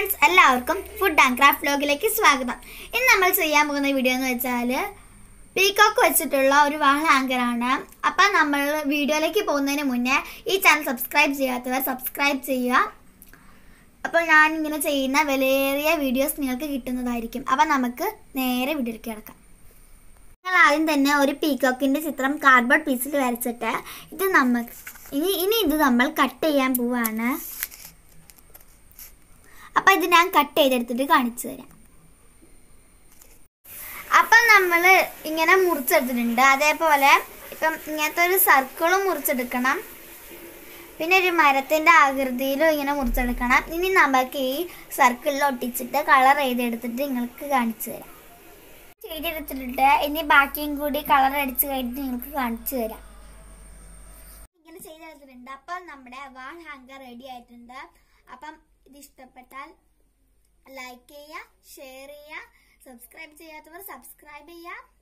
friends എല്ലാവർക്കും food and craft വ്ലോഗിലേക്ക് സ്വാഗതം ഇന്ന് നമ്മൾ ചെയ്യാൻ പോകുന്ന വീഡിയോ എന്ന് വെച്ചാൽ പീകോക്ക് വെച്ചിട്ടുള്ള ഒരു വാൾ ഹാങ്കറാണ് അപ്പം നമ്മൾ വീഡിയോയിലേക്ക് പോകുന്നതിന് മുന്നേ ഈ ചാനൽ സബ്സ്ക്രൈബ് ചെയ്യാത്തവർ സബ്സ്ക്രൈബ് ചെയ്യുക അപ്പോൾ ഞാൻ ഇങ്ങനെ ചെയ്യുന്ന വിലയേറിയ വീഡിയോസ് നിങ്ങൾക്ക് കിട്ടുന്നതായിരിക്കും അപ്പം നമുക്ക് നേരെ വീഡിയോയിലേക്ക് കിടക്കാം ഞങ്ങൾ ആദ്യം തന്നെ ഒരു പീകോക്കിൻ്റെ ചിത്രം കാർഡ്ബോർഡ് പീസിൽ വരച്ചിട്ട് ഇത് നമ്മൾ ഇനി ഇനി ഇത് നമ്മൾ കട്ട് ചെയ്യാൻ പോവാണ് അപ്പം ഇത് ഞാൻ കട്ട് ചെയ്തെടുത്തിട്ട് കാണിച്ചു തരാം അപ്പം നമ്മൾ ഇങ്ങനെ മുറിച്ചെടുത്തിട്ടുണ്ട് അതേപോലെ ഇപ്പം ഇങ്ങനത്തെ ഒരു സർക്കിളും മുറിച്ചെടുക്കണം പിന്നെ ഒരു മരത്തിൻ്റെ ആകൃതിയിലും ഇങ്ങനെ മുറിച്ചെടുക്കണം ഇനി നമുക്ക് ഈ സർക്കിളിൽ ഒട്ടിച്ചിട്ട് കളർ ചെയ്തെടുത്തിട്ട് നിങ്ങൾക്ക് കാണിച്ചു തരാം ചെയ്തെടുത്തിട്ടുണ്ട് ഇനി ബാക്കിയും കൂടി കളർ അടിച്ച് കഴിഞ്ഞിട്ട് നിങ്ങൾക്ക് കാണിച്ചു തരാം ഇങ്ങനെ ചെയ്തെടുത്തിട്ടുണ്ട് അപ്പം നമ്മുടെ വാൾ ഹാങ്കർ റെഡി ആയിട്ടുണ്ട് അപ്പം ഇത് ഇഷ്ടപ്പെട്ടാൽ ലൈക്ക് ചെയ്യുക ഷെയർ ചെയ്യുക സബ്സ്ക്രൈബ് ചെയ്യാത്തവർ സബ്സ്ക്രൈബ് ചെയ്യുക